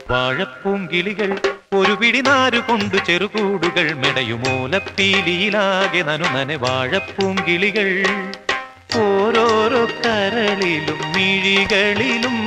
വാഴപ്പൂങ്കിളികൾ ഒരു പിടി നാരു കൊണ്ട് ചെറുകൂടുകൾ മെടയുമൂലപ്പീലിയിലാകെ നനുനനെ വാഴപ്പൂങ്കിളികൾ ഓരോരോ കരളിലും മിഴികളിലും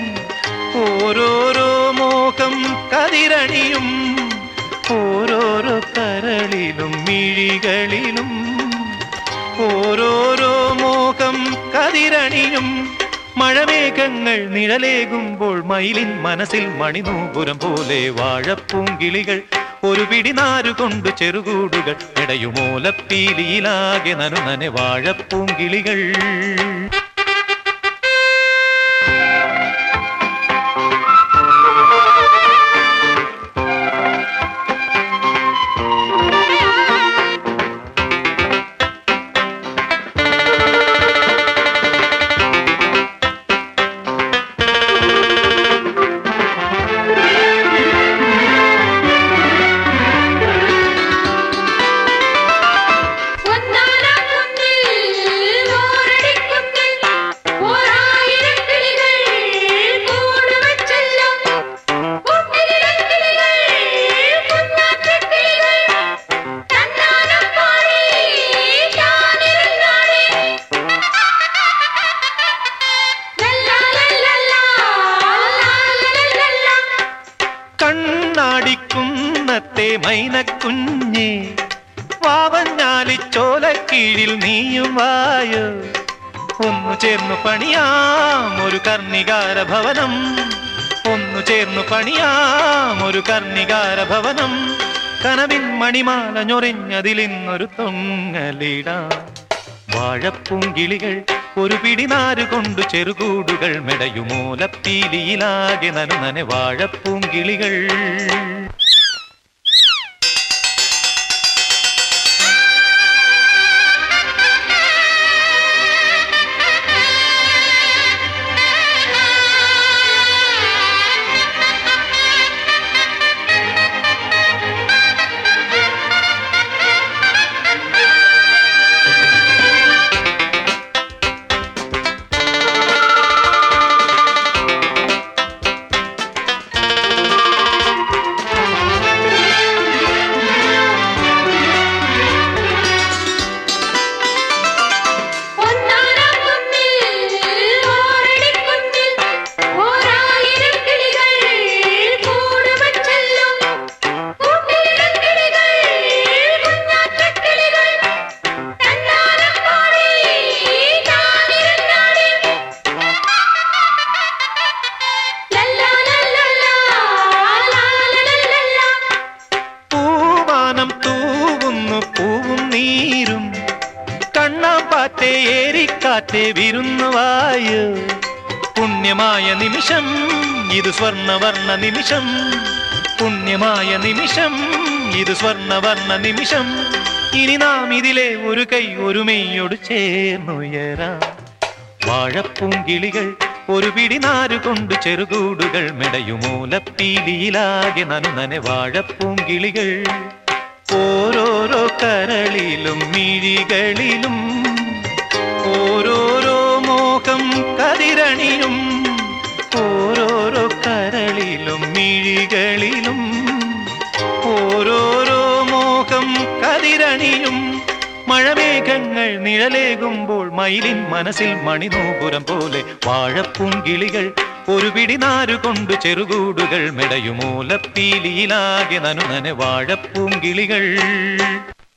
ഓരോരോ മോഹം കതിരണിയും ഓരോരോ കരളിലും മിഴികളിലും ഓരോരോ മോഹം കതിരണിയും മഴമേഘങ്ങൾ നിഴലേകുമ്പോൾ മയിലിൻ മനസ്സിൽ മണിനൂപുരം പോലെ വാഴപ്പൂങ്കിളികൾ ഒരു പിടി നാരുകൊണ്ട് ചെറുകൂടുകൾ ഇടയുമൂലപ്പീലിയിലാകെ നനുനനെ വാഴപ്പൂങ്കിളികൾ ഒന്നാനാം കുന്നിൽ ഓരടിക്കുന്നിൽ ഓരായിരം കിളികൾ കൂട് വച്ചല്ലോ കൂട്ടിലിടക്കിളികൾ കുഞ്ഞാറ്റക്കിളികൾ തന്നാനം പാടി താനിരുന്നാളെ ലല്ലാ ലല്ലല്ലാ ലാലലല്ലല്ലാ കണ്ണാടിക്കുന്നത്തെ മൈനക്കുഞ്ഞേ വാവഞ്ഞാലിച്ചോലക്കീഴിൽ നീയും വായോ ഒന്നു ചേർന്നു പണിയാം ഒരു കർണികാര ഭവനം ഒന്നു ചേർന്നു പണിയാം ഒരു കർണികാര ഭവനം കനവിൻ മണിമാല ഞൊറിഞ്ഞതിലിന്നൊരു തൊങ്ങലിടാം വാഴപ്പൂങ്കിളികൾ ഒരു പിടിനാരു കൊണ്ടു ചെറുകൂടുകൾ മെടയുമൂലപ്പീലിയിലാകെ നനുനനെ വാഴപ്പൂങ്കിളികൾ ഒന്നാനാം കുന്നിൽ ഓരടിക്കുന്നിൽ ഓരായിരം കിളികൾ കൂട് വച്ചല്ലോ കൂട്ടിലിടക്കിളികൾ കുഞ്ഞാറ്റക്കിളികൾ തന്നാനം പാടി താനിരുന്നാളെ ലല്ലാ ലല്ലല്ലാ ലാലലല്ലല്ലാ പൂവാനം തൂവുന്നു പൂവും നീരും കണ്ണാമ്പാറ്റെ ഏരിക്കാറ്റെ വിരുന്നുവായോ പുണ്യമായ നിമിഷം ഇത് സ്വർണവർണ്ണ നിമിഷം പുണ്യമായ നിമിഷം ഇത് സ്വർണവർണ്ണ നിമിഷം ഇനി നാം ഇതിലെ ഒരു കൈ ഒരു മെയ്യോട് ചേർന്നുയരാം വാഴപ്പൂങ്കിളികൾ ഒരു പിടി നാരുകൊണ്ട് ചെറുകൂടുകൾ മെടയുമൂലപ്പീലിയിലാകെ നനുനനെ വാഴപ്പൂങ്കിളികൾ ഓരോരോ കരളിലും മിഴികളിലും ഓരോരോ മോഹം കതിരണിയും ഓരോരോ കരളിലും മിഴികളിലും ഓരോരോ മോഹം കതിരണിയും മഴമേഘങ്ങൾ നിഴലേകുമ്പോൾ മയിലിൻ മനസ്സിൽ മണിനൂപുരം പോലെ വാഴപ്പൂങ്കിളികൾ ഒരു പിടി നാരുകൊണ്ട് ചെറുകൂടുകൾ മെടയുമൂലപ്പീലിയിലാകെ നനുനനെ വാഴപ്പൂങ്കിളികൾ